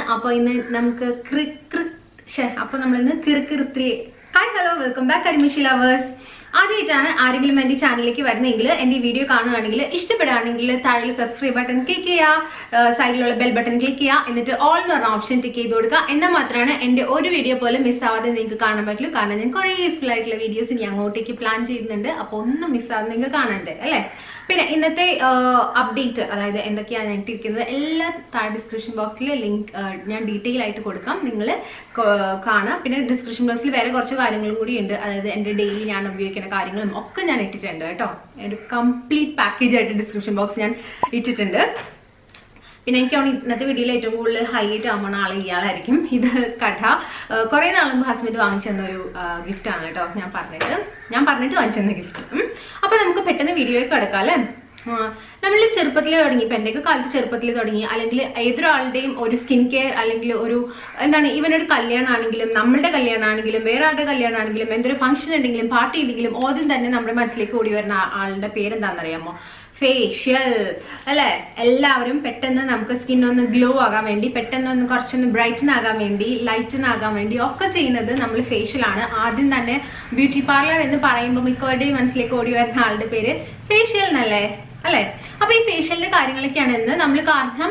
അപ്പോൾ ഇന്ന് നമുക്ക് ക്രി ക്രി ഷേ അപ്പോൾ നമ്മളിന്ന് കിറുക്കിറുത്രി ഹായ് ഹലോ വെൽക്കം ബാക്ക് അരിമിഷി ലവേഴ്സ് ആദ്യമായിട്ടാണ് ആരെങ്കിലും എൻ്റെ ചാനലിലേക്ക് വരുന്നതെങ്കിൽ എൻ്റെ ഈ വീഡിയോ കാണുകയാണെങ്കിൽ ഇഷ്ടപ്പെടുകയാണെങ്കിൽ താഴെ സബ്സ്ക്രൈബ് ബട്ടൺ ക്ലിക്ക് ചെയ്യുക സൈഡിലുള്ള ബെൽ ബട്ടൺ ക്ലിക്ക് ചെയ്യുക എന്നിട്ട് ഓൾ എന്ന് പറഞ്ഞ ഓപ്ഷൻ ടിക്ക് ചെയ്ത് കൊടുക്കുക എന്നാൽ മാത്രമാണ് എൻ്റെ ഒരു വീഡിയോ പോലും മിസ്സാവാതെ നിങ്ങൾക്ക് കാണാൻ പറ്റുള്ളൂ കാരണം ഞാൻ കുറേ യൂസ്ഫുൾ ആയിട്ടുള്ള വീഡിയോസ് ഇനി അങ്ങോട്ടേക്ക് പ്ലാൻ ചെയ്യുന്നുണ്ട് അപ്പോൾ ഒന്നും മിസ്സാവാതെ നിങ്ങൾക്ക് കാണണ്ടേ അല്ലേ പിന്നെ ഇന്നത്തെ അപ്ഡേറ്റ് അതായത് എന്തൊക്കെയാണ് ഞാൻ ഇട്ടിരിക്കുന്നത് എല്ലാ താഴെ ഡിസ്ക്രിപ്ഷൻ ബോക്സിൽ ലിങ്ക് ഞാൻ ഡീറ്റെയിൽ ആയിട്ട് കൊടുക്കാം നിങ്ങൾ കാണാം പിന്നെ ഡിസ്ക്രിപ്ഷൻ ബോക്സിൽ വേറെ കുറച്ച് കാര്യങ്ങളും കൂടി ഉണ്ട് അതായത് എൻ്റെ ഡെയിലി ഞാൻ ഉപയോഗിക്കുന്ന കാര്യങ്ങളും ഒക്കെ ഞാൻ ഇട്ടിട്ടുണ്ട് കേട്ടോ ഒരു കംപ്ലീറ്റ് പാക്കേജ് ആയിട്ട് ഡിസ്ക്രിപ്ഷൻ ബോക്സ് ഞാൻ ഇട്ടിട്ടുണ്ട് പിന്നെ എനിക്ക് തോന്നി ഇന്നത്തെ വീഡിയോയിൽ ഏറ്റവും കൂടുതൽ ഹൈലൈറ്റ് ആവുന്ന ആൾ ഇയാളായിരിക്കും ഇത് കഥ കുറെ നാൾ മുമ്പ് ഹസ്ബൻഡ് വാങ്ങിച്ചു തന്ന ഒരു ഗിഫ്റ്റ് ആണ് കേട്ടോ ഞാൻ പറഞ്ഞിട്ട് ഞാൻ പറഞ്ഞിട്ട് വാങ്ങിച്ചു തന്ന ഗിഫ്റ്റ് അപ്പൊ നമുക്ക് പെട്ടെന്ന് വീഡിയോയിൽ കിടക്കാം അല്ലേ നമ്മൾ ചെറുപ്പത്തിലേ തുടങ്ങി ഇപ്പൊ എന്റെയൊക്കെ കാലത്ത് ചെറുപ്പത്തിലേ തുടങ്ങി അല്ലെങ്കിൽ ഏതൊരാളുടെയും ഒരു സ്കിൻ കെയർ അല്ലെങ്കിൽ ഒരു എന്താണ് ഇവൻ ഒരു കല്യാണമാണെങ്കിലും നമ്മളുടെ കല്യാണമാണെങ്കിലും വേറെ ആളുടെ കല്യാണമാണെങ്കിലും എന്തൊരു ഫംഗ്ഷൻ ഉണ്ടെങ്കിലും പാർട്ടി ഉണ്ടെങ്കിലും ആദ്യം തന്നെ നമ്മുടെ മനസ്സിലേക്ക് ഓടി വരുന്ന ആളുടെ പേരെന്താണെന്നറിയാമോ ഫേഷ്യൽ അല്ലെ എല്ലാവരും പെട്ടെന്ന് നമുക്ക് സ്കിൻ ഒന്ന് ഗ്ലോ ആകാൻ വേണ്ടി പെട്ടെന്ന് ഒന്ന് കുറച്ചൊന്ന് ബ്രൈറ്റൻ ആകാൻ വേണ്ടി ലൈറ്റൻ ആകാൻ വേണ്ടി ഒക്കെ ചെയ്യുന്നത് നമ്മൾ ഫേഷ്യലാണ് ആദ്യം തന്നെ ബ്യൂട്ടി പാർലർ എന്ന് പറയുമ്പോൾ മിക്കവരുടെയും മനസ്സിലേക്ക് ഓടി വരുന്ന ആളുടെ പേര് ഫേഷ്യൽ എന്നല്ലേ അല്ലെ അപ്പൊ ഈ ഫേഷ്യലിന്റെ കാര്യങ്ങളൊക്കെയാണ് ഇന്ന് നമ്മൾ കാരണം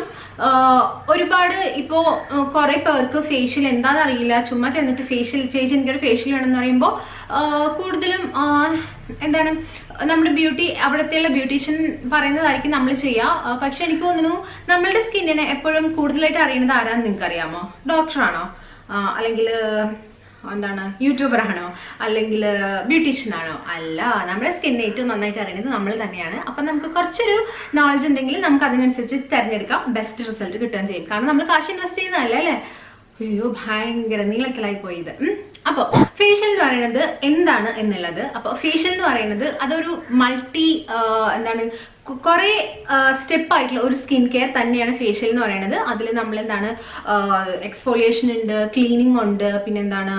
ഒരുപാട് ഇപ്പോ കുറെ പേർക്ക് ഫേഷ്യൽ എന്താണെന്ന് അറിയില്ല ചുമ്മാ ചെന്നിട്ട് ഫേഷ്യൽ ചേച്ചി എനിക്കൊരു ഫേഷ്യൽ വേണമെന്ന് പറയുമ്പോൾ കൂടുതലും എന്താണ് നമ്മുടെ ബ്യൂട്ടി അവിടത്തെയുള്ള ബ്യൂട്ടീഷ്യൻ പറയുന്നതായിരിക്കും നമ്മൾ ചെയ്യുക പക്ഷെ എനിക്ക് തോന്നുന്നു നമ്മളുടെ സ്കിന്നിനെ എപ്പോഴും കൂടുതലായിട്ട് അറിയുന്നത് ആരാന്ന് നിങ്ങൾക്ക് അറിയാമോ ഡോക്ടറാണോ അല്ലെങ്കിൽ എന്താണ് യൂട്യൂബർ ആണോ അല്ലെങ്കിൽ ബ്യൂട്ടീഷ്യൻ ആണോ അല്ല നമ്മുടെ സ്കിന്നെ ഏറ്റവും നന്നായിട്ട് അറിയുന്നത് നമ്മൾ തന്നെയാണ് അപ്പൊ നമുക്ക് കുറച്ചൊരു നോളജ് ഉണ്ടെങ്കിൽ നമുക്ക് അതിനനുസരിച്ച് തിരഞ്ഞെടുക്കാം ബെസ്റ്റ് റിസൾട്ട് കിട്ടുകയും ചെയ്യും കാരണം നമ്മൾ കാശ് ഇൻവെസ്റ്റ് ചെയ്യുന്നതല്ല അല്ലേ അയ്യോ ഭയങ്കര നീളത്തിലായി പോയത് അപ്പൊ ഫേഷ്യൽ എന്ന് പറയുന്നത് എന്താണ് എന്നുള്ളത് അപ്പൊ ഫേഷ്യൽ എന്ന് പറയുന്നത് അതൊരു മൾട്ടി എന്താണ് കുറെ സ്റ്റെപ്പ് ആയിട്ടുള്ള ഒരു സ്കിൻ കെയർ തന്നെയാണ് ഫേഷ്യൽ എന്ന് പറയുന്നത് അതിൽ നമ്മൾ എന്താണ് എക്സ്ഫോളിയേഷൻ ഉണ്ട് ക്ലീനിങ് ഉണ്ട് പിന്നെ എന്താണ്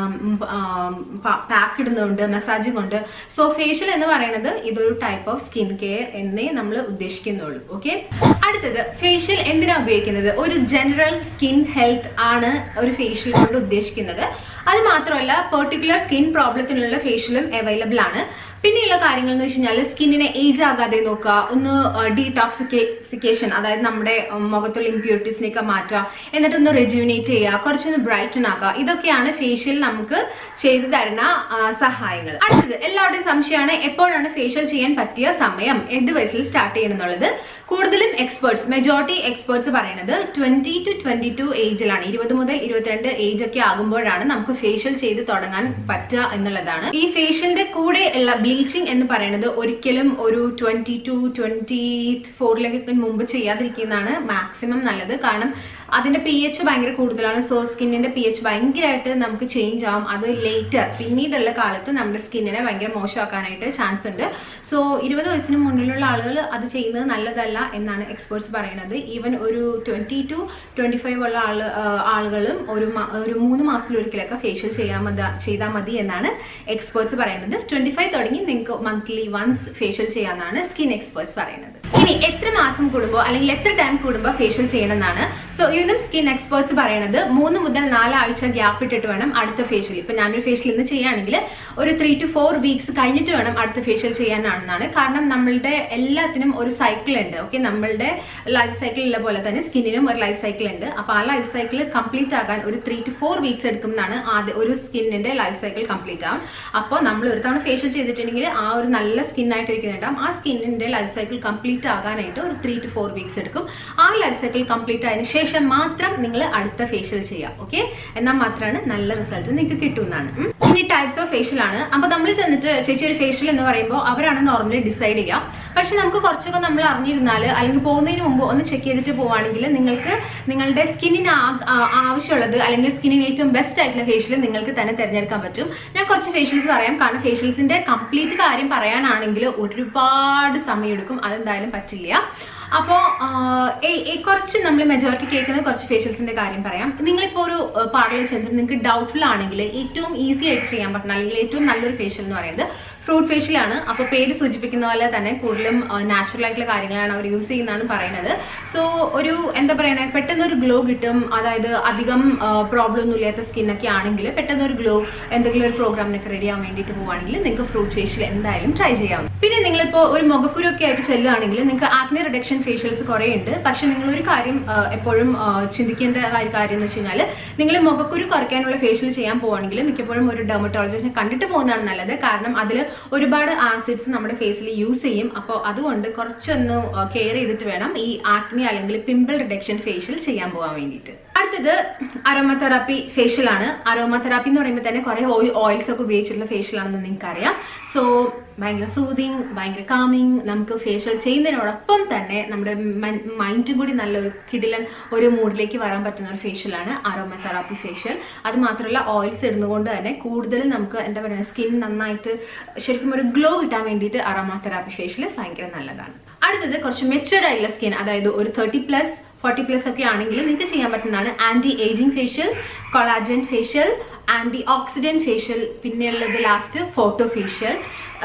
പാക്ക് ഇടുന്നുണ്ട് മസാജിങ് ഉണ്ട് സോ ഫേഷ്യൽ എന്ന് പറയുന്നത് ഇതൊരു ടൈപ്പ് ഓഫ് സ്കിൻ കെയർ എന്നേ നമ്മൾ ഉദ്ദേശിക്കുന്നുള്ളൂ ഓക്കെ അടുത്തത് ഫേഷ്യൽ എന്തിനാ ഉപയോഗിക്കുന്നത് ഒരു ജനറൽ സ്കിൻ ഹെൽത്ത് ആണ് ഒരു ഫേഷ്യൽ കൊണ്ട് ഉദ്ദേശിക്കുന്നത് അത് മാത്രമല്ല പെർട്ടിക്കുലർ സ്കിൻ പ്രോബ്ലത്തിനുള്ള ഫേഷ്യലും അവൈലബിൾ ആണ് പിന്നെയുള്ള കാര്യങ്ങൾ എന്ന് വെച്ച് കഴിഞ്ഞാൽ സ്കിന്നിനെ ഏജ് ആകാതെ നോക്കുക ഒന്ന് ഡീടോക്സിക്കേഷൻ അതായത് നമ്മുടെ മുഖത്തുള്ള ഇമ്പ്യൂരിറ്റീസിനെയൊക്കെ മാറ്റുക എന്നിട്ടൊന്ന് റെജ്യൂനേറ്റ് ചെയ്യുക കുറച്ചൊന്ന് ബ്രൈറ്റൻ ആക്കുക ഇതൊക്കെയാണ് ഫേഷ്യൽ നമുക്ക് ചെയ്തു തരുന്ന സഹായങ്ങൾ അടുത്തത് എല്ലാവരുടെയും സംശയമാണ് എപ്പോഴാണ് ഫേഷ്യൽ ചെയ്യാൻ പറ്റിയ സമയം എന്ത് വയസ്സിൽ സ്റ്റാർട്ട് ചെയ്യണം എന്നുള്ളത് കൂടുതലും എക്സ്പേർട്സ് മെജോറിറ്റി എക്സ്പേർട്സ് പറയുന്നത് ട്വന്റി ടു ട്വന്റി ടു ഏജിലാണ് ഇരുപത് മുതൽ ഇരുപത്തിരണ്ട് ഏജ് ഒക്കെ ആകുമ്പോഴാണ് നമുക്ക് ഫേഷ്യൽ ചെയ്ത് തുടങ്ങാൻ പറ്റുക എന്നുള്ളതാണ് ഈ ഫേഷ്യലിന്റെ കൂടെ ഉള്ള ബ്ലീച്ചിങ് എന്ന് പറയുന്നത് ഒരിക്കലും ഒരു ട്വന്റി ടു ട്വന്റി ഫോറിലേക്ക് മുമ്പ് ചെയ്യാതിരിക്കുന്നതാണ് മാക്സിമം നല്ലത് കാരണം അതിന്റെ പി എച്ച് ഭയങ്കര കൂടുതലാണ് സോ സ്കിന്നിന്റെ പി എച്ച് ഭയങ്കരമായിട്ട് നമുക്ക് ചേഞ്ച് ആവും അത് ലേറ്റർ പിന്നീടുള്ള കാലത്ത് നമ്മുടെ സ്കിന്നിനെ ഭയങ്കര മോശമാക്കാനായിട്ട് ചാൻസ് ഉണ്ട് സോ ഇരുപത് വയസ്സിന് മുന്നിലുള്ള ആളുകൾ അത് ചെയ്യുന്നത് നല്ലതല്ല എന്നാണ് എക്സ്പേർട്സ് പറയുന്നത് ഈവൻ ഒരു ട്വന്റി ടു ട്വന്റി ഫൈവ് ഉള്ള ആള് ആളുകളും ഒരു ഒരു മൂന്ന് മാസത്തിലൊരിക്കലൊക്കെ ഫേഷ്യൽ ചെയ്യാൻ മതി ചെയ്താൽ മതി എന്നാണ് എക്സ്പേർട്സ് പറയുന്നത് ട്വന്റി ഫൈവ് തുടങ്ങി നിങ്ങൾക്ക് മന്ത്ലി വൺസ് ഫേഷ്യൽ ചെയ്യാന്നാണ് സ്കിൻ എക്സ്പേർട്സ് പറയുന്നത് ഇനി എത്ര മാസം കൂടുമ്പോൾ അല്ലെങ്കിൽ എത്ര ടൈം കൂടുമ്പോൾ ഫേഷ്യൽ ചെയ്യണം എന്നാണ് സോ ഇതിനും സ്കിൻ എക്സ്പേർട്സ് പറയുന്നത് മൂന്ന് മുതൽ നാലാഴ്ച ഗ്യാപ്പ് ഇട്ടിട്ട് വേണം അടുത്ത ഫേഷ്യൽ ഇപ്പൊ ഞാനൊരു ഫേഷ്യൽ ഇന്ന് ചെയ്യുകയാണെങ്കിൽ ഒരു ത്രീ ടു ഫോർ വീക്സ് കഴിഞ്ഞിട്ട് വേണം അടുത്ത ഫേഷ്യൽ ചെയ്യാനാണെന്നാണ് കാരണം നമ്മളുടെ എല്ലാത്തിനും ഒരു സൈക്കിൾ ഉണ്ട് ഓക്കെ നമ്മളുടെ ലൈഫ് സൈക്കിൾ ഉള്ള പോലെ തന്നെ സ്കിന്നിനും ഒരു ലൈഫ് സൈക്കിൾ ഉണ്ട് അപ്പൊ ആ ലൈഫ് സൈക്കിൾ കംപ്ലീറ്റ് ആകാൻ ഒരു ത്രീ ടു ഫോർ വീക്സ് എടുക്കും എന്നാണ് ആദ്യം ഒരു സ്കിന്നിന്റെ ലൈഫ് സൈക്കിൾ കംപ്ലീറ്റ് ആവും അപ്പോൾ നമ്മൾ ഒരു തവണ ഫേഷ്യൽ ചെയ്തിട്ടുണ്ടെങ്കിൽ ആ ഒരു നല്ല സ്കിൻ ആയിട്ട് ഇരിക്കുന്നുണ്ടാവും ആ സ്കിന്നിന്റെ ലൈഫ് സൈക്കിൾ കംപ്ലീറ്റ് ആകാനായിട്ട് ഒരു ത്രീ ടു ഫോർ വീക്സ് എടുക്കും ആ ലൈഫ് സൈക്കിൾ കംപ്ലീറ്റ് ആയതിനു ശേഷം മാത്രം നിങ്ങൾ അടുത്ത ഫേഷ്യൽ ചെയ്യാം ഓക്കെ എന്നാൽ മാത്രമാണ് നല്ല റിസൾട്ട് നിങ്ങൾക്ക് കിട്ടുന്നതാണ് ഇനി ടൈപ്സ് ഓഫ് ഫേഷ്യൽ ആണ് അപ്പൊ നമ്മൾ ചെന്നിട്ട് ചേച്ചി ഒരു ഫേഷ്യൽ എന്ന് പറയുമ്പോൾ അവരാണ് നോർമലി ഡിസൈഡ് ചെയ്യുക പക്ഷെ നമുക്ക് കുറച്ചൊക്കെ നമ്മൾ അറിഞ്ഞിരുന്നാൽ അല്ലെങ്കിൽ പോകുന്നതിന് മുമ്പ് ഒന്ന് ചെക്ക് ചെയ്തിട്ട് പോവുകയാണെങ്കിൽ നിങ്ങൾക്ക് നിങ്ങളുടെ സ്കിന്നിന് ആവശ്യമുള്ളത് അല്ലെങ്കിൽ സ്കിന്നിന് ഏറ്റവും ബെസ്റ്റ് ആയിട്ടുള്ള ഫേഷ്യൽ നിങ്ങൾക്ക് തന്നെ തിരഞ്ഞെടുക്കാൻ പറ്റും ഞാൻ കുറച്ച് ഫേഷ്യൽസ് പറയാം കാരണം ഫേഷ്യൽസിന്റെ കംപ്ലീറ്റ് കാര്യം പറയാനാണെങ്കിൽ ഒരുപാട് സമയം എടുക്കും അതെന്തായാലും പറ്റില്ല അപ്പോൾ കുറച്ച് നമ്മൾ മെജോറിറ്റി കേൾക്കുന്ന കുറച്ച് ഫേഷ്യൽസിന്റെ കാര്യം പറയാം നിങ്ങളിപ്പോൾ ഒരു പാർലറിൽ ചെന്നിട്ട് നിങ്ങൾക്ക് ഡൗട്ട്ഫുൾ ആണെങ്കിൽ ഏറ്റവും ഈസി ആയിട്ട് ചെയ്യാൻ പറ്റുന്ന അല്ലെങ്കിൽ ഏറ്റവും നല്ലൊരു ഫേഷ്യൽ എന്ന് പറയുന്നത് ഫ്രൂട്ട് ഫേഷ്യലാണ് അപ്പോൾ പേര് സൂചിപ്പിക്കുന്ന പോലെ തന്നെ കൂടുതലും നാച്ചുറൽ ആയിട്ടുള്ള കാര്യങ്ങളാണ് അവർ യൂസ് ചെയ്യുന്നതാണ് പറയുന്നത് സോ ഒരു എന്താ പറയുക പെട്ടെന്ന് ഒരു ഗ്ലോ കിട്ടും അതായത് അധികം പ്രോബ്ലം ഒന്നും ഇല്ലാത്ത സ്കിന്നൊക്കെ ആണെങ്കിൽ പെട്ടെന്ന് ഒരു ഗ്ലോ എന്തെങ്കിലും ഒരു പ്രോഗ്രാമിനൊക്കെ റെഡി ആവാൻ വേണ്ടിയിട്ട് പോവുകയാണെങ്കിൽ നിങ്ങൾക്ക് ഫ്രൂട്ട് ഫേഷ്യൽ എന്തായാലും ട്രൈ ചെയ്യാം പിന്നെ നിങ്ങളിപ്പോൾ ഒരു മുഖക്കുരു ഒക്കെ ആയിട്ട് ചെല്ലുകയാണെങ്കിൽ നിങ്ങൾക്ക് ആക്നെ റിഡക്ഷൻ ഫേഷ്യൽസ് കുറേ ഉണ്ട് പക്ഷെ നിങ്ങൾ ഒരു കാര്യം ആ, എപ്പോഴും ആ, ചിന്തിക്കേണ്ട കാര്യം കാര്യം എന്ന് വെച്ച് കഴിഞ്ഞാൽ നിങ്ങൾ മുഖക്കുരു കുറയ്ക്കാനുള്ള ഫേഷ്യൽ ചെയ്യാൻ പോവുകയാണെങ്കിൽ മിക്കപ്പോഴും ഒരു ഡെർമറ്റോളജിസ്റ്റിനെ കണ്ടിട്ട് പോകുന്നതാണ് നല്ലത് കാരണം അതിൽ ഒരുപാട് ആസിഡ്സ് നമ്മുടെ ഫേസിൽ യൂസ് ചെയ്യും അപ്പോൾ അതുകൊണ്ട് കുറച്ചൊന്ന് കെയർ ചെയ്തിട്ട് വേണം ഈ ആക്നി അല്ലെങ്കിൽ പിമ്പിൾ റിഡക്ഷൻ ഫേഷ്യൽ ചെയ്യാൻ പോകാൻ വേണ്ടിയിട്ട് അടുത്തത് അരോമ തെറാപ്പി ഫേഷ്യൽ ആണ് അരോമ തെറാപ്പി എന്ന് പറയുമ്പോൾ തന്നെ കുറെ ഓയിൽസ് ഒക്കെ ഉപയോഗിച്ചിട്ടുള്ള ഫേഷ്യൽ ആണെന്ന് നിങ്ങൾക്ക് അറിയാം സോ ഭയങ്കര സൂതിങ് ഭയങ്കര കാമിങ് നമുക്ക് ഫേഷ്യൽ ചെയ്യുന്നതിനോടൊപ്പം തന്നെ നമ്മുടെ മൈൻഡും കൂടി നല്ലൊരു കിടിലൻ ഒരു മൂഡിലേക്ക് വരാൻ പറ്റുന്ന ഒരു ഫേഷ്യലാണ് അരോമ തെറാപ്പി ഫേഷ്യൽ അത് മാത്രമല്ല ഓയിൽസ് ഇടുന്നതുകൊണ്ട് തന്നെ കൂടുതലും നമുക്ക് എന്താ പറയുക സ്കിൻ നന്നായിട്ട് ശരിക്കും ഒരു ഗ്ലോ കിട്ടാൻ വേണ്ടിയിട്ട് അരോമ തെറാപ്പി ഫേഷ്യൽ ഭയങ്കര നല്ലതാണ് അടുത്തത് കുറച്ച് മെച്ചുവർഡ് ആയിട്ടുള്ള സ്കിൻ അതായത് ഒരു തേർട്ടി പ്ലസ് ഫോർട്ടി പ്ലസ് ഒക്കെ ആണെങ്കിൽ നിങ്ങൾക്ക് ചെയ്യാൻ പറ്റുന്നതാണ് anti ageing facial collagen facial antioxidant facial പിന്നെയുള്ളത് ലാസ്റ്റ് ഫോട്ടോ ഫേഷ്യൽ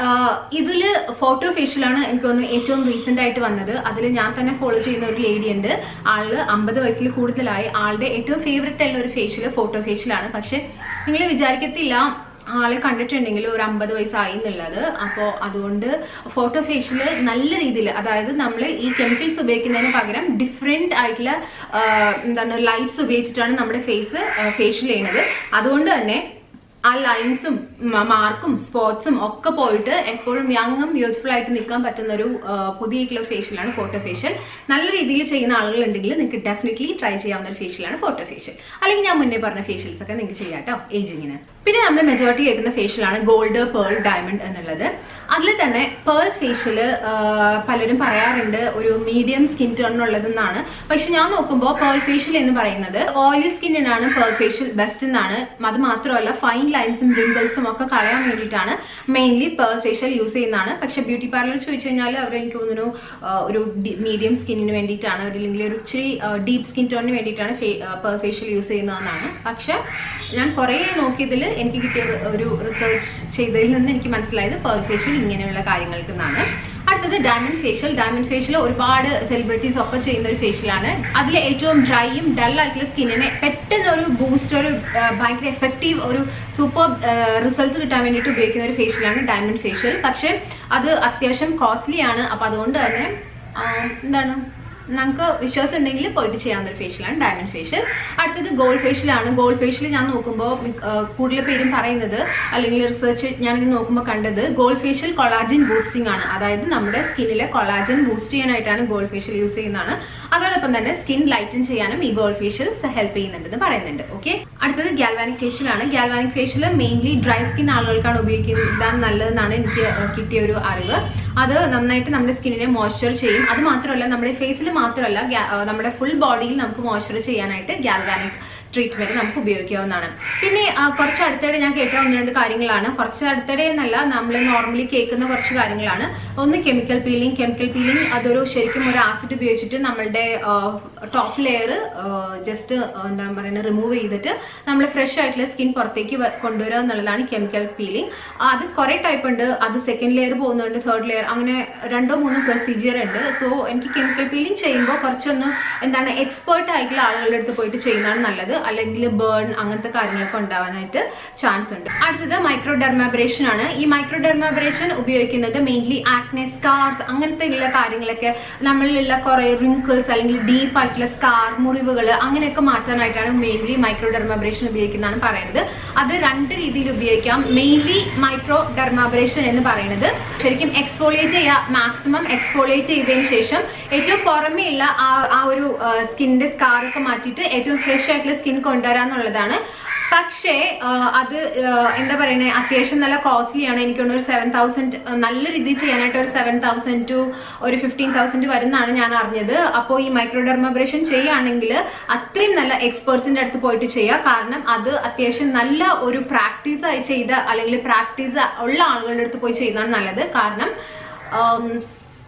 ഇതിൽ ഫോട്ടോ ഫേഷ്യലാണ് എനിക്ക് തോന്നുന്നു ഏറ്റവും റീസെന്റ് ആയിട്ട് വന്നത് അതിൽ ഞാൻ തന്നെ ഫോളോ ചെയ്യുന്ന ഒരു ലേഡി ഉണ്ട് ആള് അമ്പത് വയസ്സിൽ കൂടുതലായി ആളുടെ ഏറ്റവും ഫേവററ്റ് ആയിട്ടുള്ള ഒരു ഫേഷ്യൽ ഫോട്ടോ ഫേഷ്യലാണ് പക്ഷെ നിങ്ങൾ വിചാരിക്കത്തില്ല ആളെ കണ്ടിട്ടുണ്ടെങ്കിൽ ഒരു അമ്പത് വയസ്സായി എന്നുള്ളത് അപ്പോൾ അതുകൊണ്ട് ഫോട്ടോ ഫേഷ്യൽ നല്ല രീതിയിൽ അതായത് നമ്മൾ ഈ കെമിക്കൽസ് ഉപയോഗിക്കുന്നതിന് പകരം ഡിഫറെന്റ് ആയിട്ടുള്ള ആ, എന്താണ് ലൈറ്റ്സ് ഉപയോഗിച്ചിട്ടാണ് നമ്മുടെ ഫേസ് ഫേഷ്യൽ ചെയ്യുന്നത് അതുകൊണ്ട് തന്നെ ആ ലൈൻസും മാർക്കും സ്പോട്സും ഒക്കെ പോയിട്ട് എപ്പോഴും യങ്ങും യൂത്ത്ഫുൾ ആയിട്ട് നിൽക്കാൻ പറ്റുന്ന ഒരു ആ, പുതിയിട്ടുള്ള ഫേഷ്യലാണ് ഫോട്ടോ ഫേഷ്യൽ നല്ല രീതിയിൽ ചെയ്യുന്ന ആളുകൾ ഉണ്ടെങ്കിൽ നിങ്ങൾക്ക് ഡെഫിനറ്റ്ലി ട്രൈ ചെയ്യാവുന്ന ഒരു ഫേഷ്യലാണ് ഫോട്ടോ ഫേഷ്യൽ അല്ലെങ്കിൽ ഞാൻ മുന്നേ പറഞ്ഞ ഫേഷ്യൽസ് ഒക്കെ നിങ്ങൾക്ക് ചെയ്യാം കേട്ടോ ഏജിങ്ങിന് പിന്നെ നമ്മൾ മെജോറിറ്റി കേൾക്കുന്ന ഫേഷ്യലാണ് ഗോൾഡ് പേൾ ഡയമണ്ട് എന്നുള്ളത് അതിൽ തന്നെ പേൾ ഫേഷ്യൽ പലരും പറയാറുണ്ട് ഒരു മീഡിയം സ്കിൻ ടോൺ ഉള്ളതെന്നാണ് പക്ഷെ ഞാൻ നോക്കുമ്പോൾ പേൾ ഫേഷ്യൽ എന്ന് പറയുന്നത് ഓയിലി സ്കിന്നിനാണ് പേൾ ഫേഷ്യൽ ബെസ്റ്റ് എന്നാണ് അത് മാത്രമല്ല ഫൈൻ ലൈൻസും റിങ്കിൾസും ഒക്കെ കളയാൻ വേണ്ടിയിട്ടാണ് മെയിൻലി പേൾ ഫേഷ്യൽ യൂസ് ചെയ്യുന്നതാണ് പക്ഷെ ബ്യൂട്ടി പാർലർ ചോദിച്ചു കഴിഞ്ഞാൽ അവർ എനിക്ക് തോന്നുന്നു ആ, ഒരു മീഡിയം സ്കിന്നിന് വേണ്ടിയിട്ടാണ് ഒരു അല്ലെങ്കിൽ ഒരു ഇച്ചിരി ഡീപ്പ് സ്കിൻ ടോണിന് വേണ്ടിയിട്ടാണ് പേൾ ഫേഷ്യൽ യൂസ് ചെയ്യുന്നതെന്നാണ് പക്ഷെ ഞാൻ കുറേ നോക്കിയതിൽ എനിക്ക് കിട്ടിയ ഒരു- ഒരു റിസർച്ച് ചെയ്തതിൽ നിന്ന് എനിക്ക് മനസ്സിലായത് പേൾ ഫേഷ്യൽ ഇങ്ങനെയുള്ള കാര്യങ്ങൾക്ക് എന്നാണ് അടുത്തത് ഡയമണ്ട് ഫേഷ്യൽ ഡയമണ്ട് ഫേഷ്യൽ ഒരുപാട് സെലിബ്രിറ്റീസ് ഒക്കെ ചെയ്യുന്ന ഒരു ഫേഷ്യലാണ് അതിൽ ഏറ്റവും ഡ്രൈയും ഡൾ ആയിട്ടുള്ള സ്കിന്നിനെ പെട്ടെന്ന് ഒരു ബൂസ്റ്റ് ഒരു ആ, ഭയങ്കര എഫക്റ്റീവ് ഒരു സൂപ്പർ റിസൾട്ട് കിട്ടാൻ വേണ്ടിയിട്ട് ഉപയോഗിക്കുന്ന ഒരു ഫേഷ്യലാണ് ഡയമണ്ട് ഫേഷ്യൽ പക്ഷെ അത് അത്യാവശ്യം കോസ്റ്റ്ലി ആണ് അപ്പൊ അതുകൊണ്ട് തന്നെ ആ, എന്താണ് നമുക്ക് വിശ്വാസം ഉണ്ടെങ്കിൽ പോയിട്ട് ചെയ്യാവുന്ന ഒരു ഫേഷ്യലാണ് ഡയമണ്ട് ഫേഷ്യൽ അടുത്തത് ഗോൾഡ് ഫേഷ്യലാണ് ഗോൾഡ് ഫേഷ്യൽ ഞാൻ നോക്കുമ്പോൾ കൂടുതൽ പേരും പറയുന്നത് അല്ലെങ്കിൽ റിസർച്ച് ഞാൻ നോക്കുമ്പോൾ കണ്ടത് ഗോൾഡ് ഫേഷ്യൽ കൊളാജൻ ബൂസ്റ്റിംഗ് ആണ് അതായത് നമ്മുടെ സ്കിന്നിലെ കൊളാജൻ ബൂസ്റ്റ് ചെയ്യാനായിട്ടാണ് ഗോൾഡ് ഫേഷ്യൽ യൂസ് ചെയ്യുന്നതാണ് അതോടൊപ്പം തന്നെ സ്കിൻ ലൈറ്റൻ ചെയ്യാനും ഈ ഗോൾഡ് ഫേഷ്യൽസ് ഹെൽപ്പ് ചെയ്യുന്നുണ്ടെന്ന് പറയുന്നുണ്ട് ഓക്കെ അടുത്തത് ഗാൽവാനിക് ഫേഷ്യൽ ആണ് galvanic facial mainly dry skin ആളുകൾക്കാണ് ഉപയോഗിക്കുന്നത് നല്ലതെന്നാണ് എനിക്ക് ഏഹ്, കിട്ടിയ ഒരു അറിവ് അത് നന്നായിട്ട് നമ്മുടെ സ്കിന്നിനെ മോയ്സ്ചർ ചെയ്യും അത് മാത്രമല്ല നമ്മുടെ ഫേസിൽ മാത്രമല്ല ഗാ- ഏഹ്, നമ്മുടെ ഫുൾ ബോഡിയിൽ നമുക്ക് മോയ്സ്ചർ ചെയ്യാനായിട്ട് ഗാൽവാനിക് ട്രീറ്റ്മെന്റ് നമുക്ക് ഉപയോഗിക്കാവുന്നതാണ് പിന്നെ ആ, കുറച്ച് അടുത്തിടെ ഞാൻ കേട്ട ഒന്ന് രണ്ട് കാര്യങ്ങളാണ് കുറച്ച് അടുത്തിടെ എന്നല്ല നമ്മൾ നോർമലി കേൾക്കുന്ന കുറച്ച് കാര്യങ്ങളാണ് ഒന്ന് കെമിക്കൽ പീലിംഗ് കെമിക്കൽ പീലിംഗ് അതൊരു ശരിക്കും ഒരു ആസിഡ് ഉപയോഗിച്ചിട്ട് നമ്മളുടെ ടോപ്പ് ലെയർ ജസ്റ്റ് എന്താ പറയുന്നത് റിമൂവ് ചെയ്തിട്ട് നമ്മൾ ഫ്രഷ് ആയിട്ടുള്ള സ്കിൻ പുറത്തേക്ക് വ- കൊണ്ടുവരിക എന്നുള്ളതാണ് കെമിക്കൽ പീലിംഗ് അത് കുറെ ടൈപ്പ് ഉണ്ട് അത് സെക്കൻഡ് ലെയർ പോകുന്നുണ്ട് തേർഡ് ലെയർ അങ്ങനെ രണ്ടോ മൂന്നോ പ്രൊസീജിയർ ഉണ്ട് സോ എനിക്ക് കെമിക്കൽ പീലിംഗ് ചെയ്യുമ്പോൾ കുറച്ചൊന്ന് എന്താണ് എക്സ്പേർട്ട് ആയിട്ടുള്ള ആളുകളുടെ അടുത്ത് പോയിട്ട് ചെയ്യുന്നതാണ് നല്ലത് അല്ലെങ്കിൽ ബേൺ അങ്ങനത്തെ കാര്യങ്ങളൊക്കെ ഉണ്ടാവാനായിട്ട് ചാൻസ് ഉണ്ട് അടുത്തത് മൈക്രോ ഡെർമാബ്രേഷൻ ആണ് ഈ മൈക്രോ ഡെർമാബ്രേഷൻ ഉപയോഗിക്കുന്നത് മെയിൻലി ആക്നെ സ്കാർസ് അങ്ങനത്തെ ഉള്ള കാര്യങ്ങളൊക്കെ നമ്മളിലുള്ള കുറെ റിങ്കിൾസ് അല്ലെങ്കിൽ ഡീപ്പ് ആയിട്ടുള്ള സ്കാർ മുറിവുകൾ അങ്ങനെയൊക്കെ മാറ്റാനായിട്ടാണ് മെയിൻലി മൈക്രോ ഡെർമാബ്രേഷൻ ഉപയോഗിക്കുന്നതാണ് പറയുന്നത് അത് രണ്ട് രീതിയിൽ ഉപയോഗിക്കാം മെയിൻലി മൈക്രോ ഡെർമാബ്രേഷൻ എന്ന് പറയുന്നത് ശരിക്കും എക്സ്ഫോളിയേറ്റ് ചെയ്യുക മാക്സിമം എക്സ്ഫോളിയേറ്റ് ചെയ്തതിന് ശേഷം ഏറ്റവും പുറമേയുള്ള ആ ആ ഒരു സ്കിന്നിന്റെ സ്കാർ ഒക്കെ മാറ്റിയിട്ട് ഏറ്റവും ഫ്രഷ് ആയിട്ടുള്ള സ്കിൻ കൊണ്ടുവരാന്നുള്ളതാണ് പക്ഷേ ആ, അത് ആ, എന്താ പറയുന്നത് അത്യാവശ്യം നല്ല കോസ്റ്റ്ലി ആണ് എനിക്ക് തോന്നുന്നു ഒരു സെവൻ തൗസൻഡ് നല്ല രീതിയിൽ ചെയ്യാനായിട്ട് ഒരു സെവൻ തൗസൻഡ് ടു ഒരു ഫിഫ്റ്റീൻ തൗസൻഡ് വരുന്നതാണ് ഞാൻ അറിഞ്ഞത് അപ്പോൾ ഈ മൈക്രോഡെർമബ്രേഷൻ ചെയ്യുകയാണെങ്കിൽ അത്രയും നല്ല എക്സ്പേർട്സിന്റെ അടുത്ത് പോയിട്ട് ചെയ്യുക കാരണം അത് അത്യാവശ്യം നല്ല ഒരു പ്രാക്ടീസ് ആയി ചെയ്ത അല്ലെങ്കിൽ പ്രാക്ടീസ് ഉള്ള ആളുകളുടെ അടുത്ത് പോയി ചെയ്യുന്നതാണ് നല്ലത് കാരണം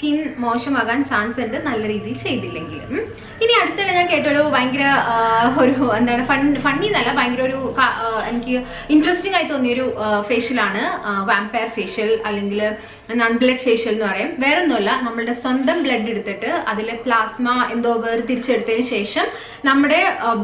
സ്കിൻ മോശമാകാൻ ചാൻസ് ഉണ്ട് നല്ല രീതിയിൽ ചെയ്തില്ലെങ്കിൽ ഉം. ഇനി അടുത്തിടെ ഞാൻ കേട്ടൊരു ഭയങ്കര ആ, ഒരു എന്താണ് ഫൺ ഫണ്ണി എന്നല്ല ഭയങ്കര ഒരു ക- ആ, എനിക്ക് ഇൻട്രസ്റ്റിംഗ് ആയി തോന്നിയൊരു ഫേഷ്യലാണ് വാമ്പയർ ഫേഷ്യൽ അല്ലെങ്കിൽ നൺ ബ്ലഡ് ഫേഷ്യൽ എന്ന് പറയും വേറെ ഒന്നുമല്ല നമ്മളുടെ സ്വന്തം ബ്ലഡ് എടുത്തിട്ട് അതിൽ പ്ലാസ്മ എന്തോ വേർതിരിച്ചെടുത്തതിന് ശേഷം നമ്മുടെ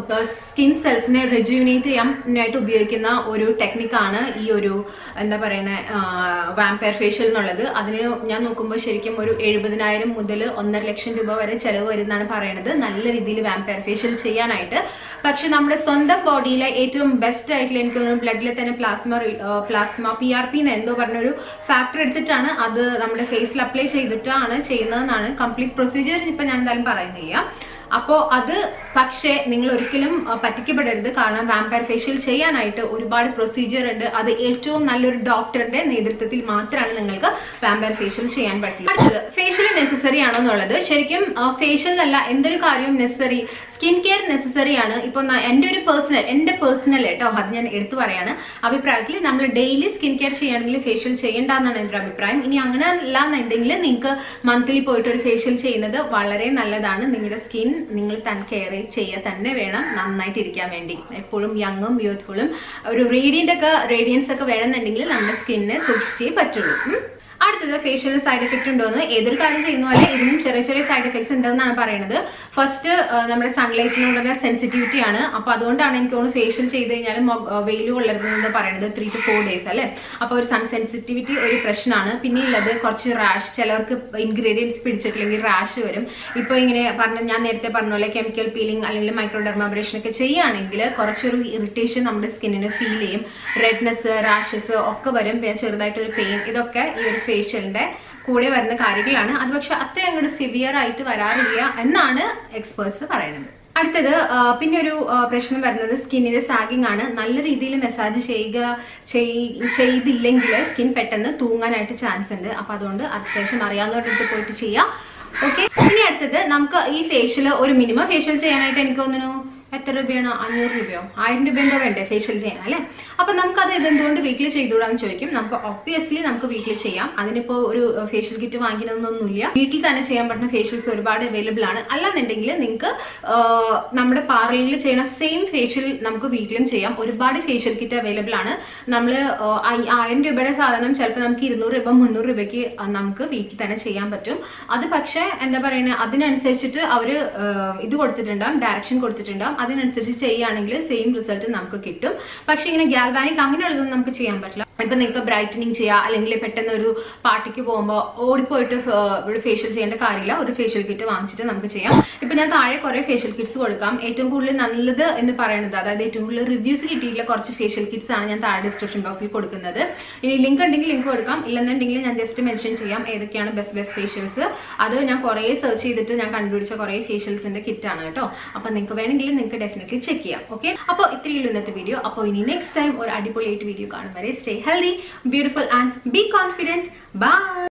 സ്കിൻ സെൽസിനെ റെജ്യൂനേറ്റ് ചെയ്യാനായിട്ട് ഉപയോഗിക്കുന്ന ഒരു ടെക്നിക്കാണ് ഈ ഒരു എന്താ പറയുന്നത് വാമ്പയർ ഫേഷ്യൽ എന്നുള്ളത് അതിന് ഞാൻ നോക്കുമ്പോൾ ശരിക്കും ഒരു എഴുപതിനായിരം മുതൽ ഒന്നര ലക്ഷം രൂപ വരെ ചെലവ് വരുന്നതാണ് പറയണത് നല്ല രീതിയിൽ വാമ്പയർ ഫേഷ്യൽ ചെയ്യാനായിട്ട് പക്ഷെ നമ്മുടെ സ്വന്തം ബോഡിയിലെ ഏറ്റവും ബെസ്റ്റ് ആയിട്ടുള്ള എനിക്ക് തോന്നുന്നു ബ്ലഡിലെ തന്നെ plasma plasma P R P എന്തോ പറഞ്ഞൊരു ഫാക്ടർ എടുത്തിട്ടാണ് അത് നമ്മുടെ ഫേസിൽ അപ്ലൈ ചെയ്തിട്ടാണ് ചെയ്യുന്നതെന്നാണ് കംപ്ലീറ്റ് പ്രൊസീജിയർ ഇപ്പൊ ഞാൻ എന്തായാലും പറയുന്നില്ല അപ്പോൾ അത് പക്ഷേ നിങ്ങൾ ഒരിക്കലും ആ, പറ്റിക്കപ്പെടരുത് കാരണം വാമ്പയർ ഫേഷ്യൽ ചെയ്യാനായിട്ട് ഒരുപാട് പ്രൊസീജിയർ ഉണ്ട് അത് ഏറ്റവും നല്ലൊരു ഡോക്ടറിന്റെ നേതൃത്വത്തിൽ മാത്രമാണ് നിങ്ങൾക്ക് വാമ്പയർ ഫേഷ്യൽ ചെയ്യാൻ പറ്റുള്ളൂ അടുത്തത് ഫേഷ്യൽ നെസസറി ആണോ എന്നുള്ളത് ശരിക്കും ഫേഷ്യൽ അല്ല എന്തൊരു കാര്യവും നെസസറി സ്കിൻ കെയർ നെസസറി ആണ് ഇപ്പൊ ന- എന്റെ ഒരു പേഴ്സണൽ എന്റെ പേഴ്സണൽ കേട്ടോ അത് ഞാൻ എടുത്തു പറയാണ് അഭിപ്രായത്തിൽ നമ്മൾ ഡെയിലി സ്കിൻ കെയർ ചെയ്യുകയാണെങ്കിൽ ഫേഷ്യൽ ചെയ്യേണ്ടെന്നാണ് എന്റെ ഒരു അഭിപ്രായം ഇനി അങ്ങനെ അല്ല എന്നുണ്ടെങ്കിൽ നിങ്ങൾക്ക് മന്ത്ലി പോയിട്ട് ഒരു ഫേഷ്യൽ ചെയ്യുന്നത് വളരെ നല്ലതാണ് നിങ്ങളുടെ സ്കിൻ നിങ്ങൾ തന്നെ കെയർ ചെയ്യുക തന്നെ വേണം നന്നായിട്ട് ഇരിക്കാൻ വേണ്ടി എപ്പോഴും യങ്ങും യൂത്ത്ഫുള്ളും ഒരു റേഡിയന്റ് ഒക്കെ റേഡിയൻസ് ഒക്കെ വേണമെന്നുണ്ടെങ്കിൽ നമ്മുടെ സ്കിന്നിനെ സൂക്ഷിച്ചേ പറ്റുള്ളൂ ഉം. അടുത്തത് ഫേഷ്യൽ സൈഡ് എഫക്റ്റ് ഉണ്ടോന്ന് ഏതൊരു കാര്യം ചെയ്യുന്ന പോലെ ഇതിനും ചെറിയ ചെറിയ സൈഡ് എഫക്ട്സ് ഉണ്ടെന്നാണ് പറയുന്നത് ഫസ്റ്റ് നമ്മുടെ സൺലൈറ്റിനോടുള്ള സെൻസിറ്റിവിറ്റി ആണ് അപ്പൊ അതുകൊണ്ടാണ് എനിക്ക് തോന്നുന്നു ഫേഷ്യൽ ചെയ്ത് കഴിഞ്ഞാൽ വെയിൽ കൊള്ളരുതെന്ന് പറയുന്നത് ത്രീ ടു ഫോർ ഡേയ്സ് അല്ലെ അപ്പൊ ഒരു സൺ സെൻസിറ്റിവിറ്റി ഒരു പ്രശ്നമാണ് പിന്നെ ഉള്ളത് കുറച്ച് റാഷ് ചിലവർക്ക് ഇൻഗ്രീഡിയൻസ് പിടിച്ചിട്ടില്ലെങ്കിൽ റാഷ് വരും ഇപ്പൊ ഇങ്ങനെ പറഞ്ഞ ഞാൻ നേരത്തെ പറഞ്ഞ പോലെ കെമിക്കൽ പീലിംഗ് അല്ലെങ്കിൽ മൈക്രോഡെർമാബ്രേഷൻ ഒക്കെ ചെയ്യുകയാണെങ്കിൽ കുറച്ചൊരു ഇറിറ്റേഷൻ നമ്മുടെ സ്കിന്നിന് ഫീൽ ചെയ്യും റെഡ്നെസ് റാഷസ് ഒക്കെ വരും പിന്നെ ചെറുതായിട്ടൊരു പെയിൻ ഇതൊക്കെ ഈ ഒരു ഫേഷ്യലിന്റെ കൂടെ വരുന്ന കാര്യങ്ങളാണ് അത് പക്ഷെ അത്ര അങ്ങോട്ട് സിവിയർ ആയിട്ട് വരാറില്ല എന്നാണ് എക്സ്പേർട്സ് പറയുന്നത് അടുത്തത് ആ, പിന്നെ ഒരു ആ, പ്രശ്നം വരുന്നത് സ്കിന്നിന്റെ സാഗിങ് ആണ് നല്ല രീതിയിൽ മെസ്സാജ് ചെയ്യുക ചെയ്- ചെയ്തില്ലെങ്കിൽ സ്കിൻ പെട്ടെന്ന് തൂങ്ങാനായിട്ട് ചാൻസ് ഉണ്ട് അപ്പൊ അതുകൊണ്ട് അത്യാവശ്യം അറിയാവുന്നവരുടെ പോയിട്ട് ചെയ്യാം ഓക്കെ ഇനി അടുത്തത് നമുക്ക് ഈ ഫേഷ്യൽ ഒരു മിനിമം ഫേഷ്യൽ ചെയ്യാനായിട്ട് എനിക്ക് തോന്നുന്നു എത്ര രൂപയാണ് അഞ്ഞൂറ് രൂപയോ ആയിരം രൂപ എന്തോ വേണ്ടേ ഫേഷ്യൽ ചെയ്യാൻ അല്ലേ അപ്പൊ നമുക്കത് ഇതെന്തുകൊണ്ട് വീട്ടിൽ ചെയ്തുകൂടാന്ന് ചോദിക്കും നമുക്ക് ഒബ്വിയസ്ലി നമുക്ക് വീട്ടിൽ ചെയ്യാം അതിനിപ്പോ ഒരു ഫേഷ്യൽ കിറ്റ് വാങ്ങിക്കണമെന്നൊന്നുമില്ല വീട്ടിൽ തന്നെ ചെയ്യാൻ പറ്റുന്ന ഫേഷ്യൽസ് ഒരുപാട് അവൈലബിൾ ആണ് അല്ലാന്നുണ്ടെങ്കിൽ നിങ്ങൾക്ക് നമ്മുടെ പാർലറിൽ ചെയ്യുന്ന സെയിം ഫേഷ്യൽ നമുക്ക് വീട്ടിലും ചെയ്യാം ഒരുപാട് ഫേഷ്യൽ കിറ്റ് അവൈലബിൾ ആണ് നമ്മൾ ആയിരം രൂപയുടെ സാധനം ചിലപ്പോൾ നമുക്ക് ഇരുന്നൂറ് രൂപ മുന്നൂറ് രൂപയ്ക്ക് നമുക്ക് വീട്ടിൽ തന്നെ ചെയ്യാൻ പറ്റും അത് പക്ഷേ എന്താ പറയുന്നത് അതിനനുസരിച്ചിട്ട് അവര് ആ, ഇത് കൊടുത്തിട്ടുണ്ടാവും ഡയറക്ഷൻ കൊടുത്തിട്ടുണ്ടാവും അതിനനുസരിച്ച് ചെയ്യുകയാണെങ്കിൽ സെയിം റിസൾട്ട് നമുക്ക് കിട്ടും പക്ഷെ ഇങ്ങനെ ഗാൽവാനിക് അങ്ങനെയുള്ളതൊന്നും നമുക്ക് ചെയ്യാൻ പറ്റില്ല ഇപ്പൊ നിങ്ങൾക്ക് ബ്രൈറ്റനിങ് ചെയ്യാം അല്ലെങ്കിൽ പെട്ടെന്ന് ഒരു പാർട്ടിക്ക് പോകുമ്പോൾ ഓടിപ്പോയിട്ട് ഫ- ഇവിടെ ഫേഷ്യൽ ചെയ്യേണ്ട കാര്യമില്ല ഒരു ഫേഷ്യൽ കിറ്റ് വാങ്ങിച്ചിട്ട് നമുക്ക് ചെയ്യാം ഇപ്പൊ ഞാൻ താഴെ കുറെ ഫേഷ്യൽ കിറ്റ്സ് കൊടുക്കാം ഏറ്റവും കൂടുതൽ നല്ലത് എന്ന് പറയുന്നത് അതായത് ഏറ്റവും കൂടുതൽ റിവ്യൂസ് കിട്ടിയിട്ടുള്ള കുറച്ച് ഫേഷ്യൽ കിറ്റ്സ് ആണ് ഞാൻ താഴെ ഡിസ്ക്രിപ്ഷൻ ബോക്സിൽ കൊടുക്കുന്നത് ഇനി ലിങ്ക് ഉണ്ടെങ്കിൽ ലിങ്ക് കൊടുക്കാം ഇല്ലെന്നുണ്ടെങ്കിൽ ഞാൻ ജസ്റ്റ് മെൻഷൻ ചെയ്യാം ഏതൊക്കെയാണ് ബെസ്റ്റ് ബെസ്റ്റ് ഫേഷ്യൽസ് അത് ഞാൻ കുറേ സെർച്ച് ചെയ്തിട്ട് ഞാൻ കണ്ടുപിടിച്ച കുറേ ഫേഷ്യൽസിന്റെ കിറ്റ് ആണ് കേട്ടോ അപ്പൊ നിങ്ങൾക്ക് വേണമെങ്കിൽ നിങ്ങൾക്ക് ഡെഫിനറ്റ്ലി ചെക്ക് ചെയ്യാം ഓക്കെ അപ്പോൾ ഇത്രയുള്ളൂ ഇന്നത്തെ വീഡിയോ അപ്പോൾ ഇനി നെക്സ്റ്റ് ടൈം ഒരു അടിപൊളിയായിട്ട് വീഡിയോ കാണും വരെ stay healthy beautiful and be confident by